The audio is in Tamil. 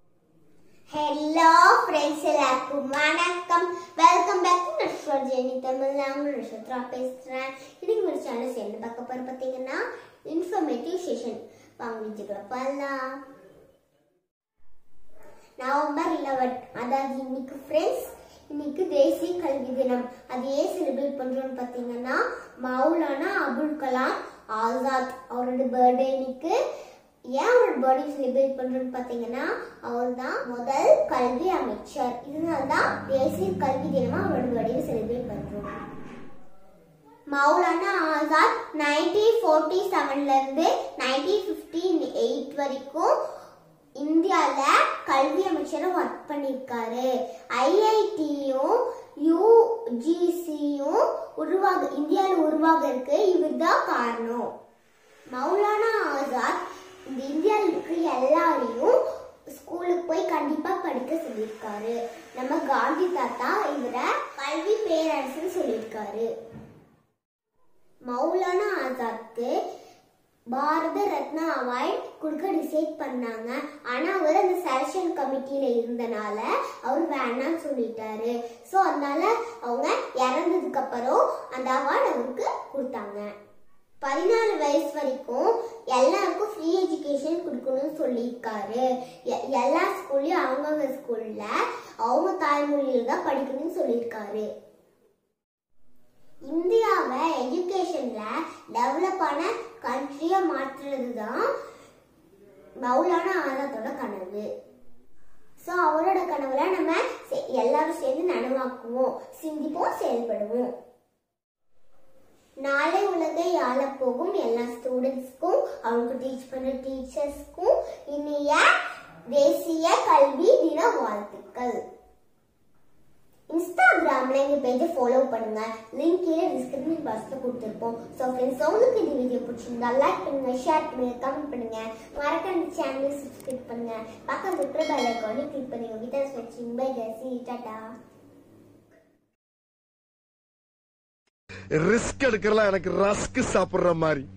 ஹலோ ஃப்ரெண்ட்ஸ் எல்லாருக்கும் வணக்கம் welcome back to Nashwa Jeni Tamil நான் நஷ்வத்ரா பேசுகிறேன் இன்னைக்கு ஒரு சேனல் என்ன பார்க்க போகிற பார்த்தீங்கன்னா இன்ஃபர்மேட்டிவ் செஷன் வாங்க வீட்டுக்குள்ள போகலாம் நவம்பர் லெவன் அதாவது இன்னைக்கு ஃப்ரெண்ட்ஸ் இன்னைக்கு தேசிய கல்வி தினம் அது ஏன் செலிப்ரேட் பண்றோம்னு பார்த்தீங்கன்னா மௌலானா அபுல் கலாம் ஆசாத் அவரோட பர்த்டே இன்னைக்கு ஏன் அவரோட பர்த்டே செலிப்ரேட் பண்றோம்னு பார்த்தீங்கன்னா அவர் தான் முதல் கல்வி அமைச்சர் இதனால தான் தேசிய கல்வி தினமா அவரோட பர்த்டே செலிப்ரேட் பண்றோம் மௌலானா ஆசாத் நைன்டீன் ஃபோர்ட்டி செவன்ல இருந்து நைன்டீன் ஃபிஃப்டி எயிட் வரைக்கும் இந்தியால கல்வி அமைச்சரா ஒர்க் பண்ணியிருக்காரு ஐஐடியும் யூஜிசியும் உருவாக இந்தியாவில் உருவாகிறதுக்கு இவர் தான் காரணம் மௌலானா ஆசாத் இந்த இந்தியாவில் இருக்கிற எல்லாரையும் ஸ்கூலுக்கு போய் கண்டிப்பா படிக்க சொல்லியிருக்காரு நம்ம காந்தி தாத்தா இவரை கல்வி பேரரசுன்னு சொல்லியிருக்காரு மௌலானா ஆசாத்க்கு பாரத ரத்னா அவார்ட் கொடுக்க டிசைட் பண்ணாங்க ஆனா அவர் அந்த செலக்ஷன் கமிட்டியில இருந்தனால அவர் வேணாம்னு சொல்லிட்டாரு ஸோ அதனால அவங்க இறந்ததுக்கு அப்புறம் அந்த அவார்டு அவருக்கு கொடுத்தாங்க பதினாலு வயசு வரைக்கும் எல்லாருக்கும் ஃப்ரீ எஜுகேஷன் கொடுக்கணும்னு சொல்லியிருக்காரு எ- எல்லா ஸ்கூல்லையும் அவங்கவுங்க ஸ்கூல்ல அவங்க தாய்மொழியில தான் படிக்கணும்னு சொல்லியிருக்காரு இந்தியாவை எஜுகேஷன்ல டெவலப்பான கண்ட்ரியா மாற்றுறது தான் மௌலானா ஆசாத்தோட கனவு ஸோ அவரோட கனவுல நம்ம செ- எல்லாரும் சேர்ந்து நனவாக்குவோம் சிந்திப்போம் செயல்படுவோம் நாளை உலகை ஆளப் போகும் எல்லா ஸ்டூடெண்ட்ஸ்க்கும் அவங்களுக்கு டீச் பண்ண டீச்சர்ஸ்க்கும் இனிய தேசிய கல்வி தின வாழ்த்துக்கள் இன்ஸ்டாகிராம்ல எங்க பேஜை ஃபாலோ பண்ணுங்க லிங்க் கீழே டிஸ்கிரிப்ஷன் பாக்ஸ்ல கொடுத்துருப்போம் ஸோ ஃப்ரெண்ட்ஸ் உங்களுக்கு இந்த வீடியோ பிடிச்சிருந்தா லைக் பண்ணுங்க ஷேர் பண்ணுங்க கமெண்ட் பண்ணுங்க மறக்காம இந்த சேனலை சப்ஸ்கிரைப் பண்ணுங்க பக்கத்துல இருக்கிற பெல் ஐக்கானை கிளிக் பண்ணுங்க வித் ஸ்வச்சிங் பை கசி டாடா ரிஸ்க் எடுக்கிறலாம் எனக்கு ரஸ்க் சாப்பிடுற மாதிரி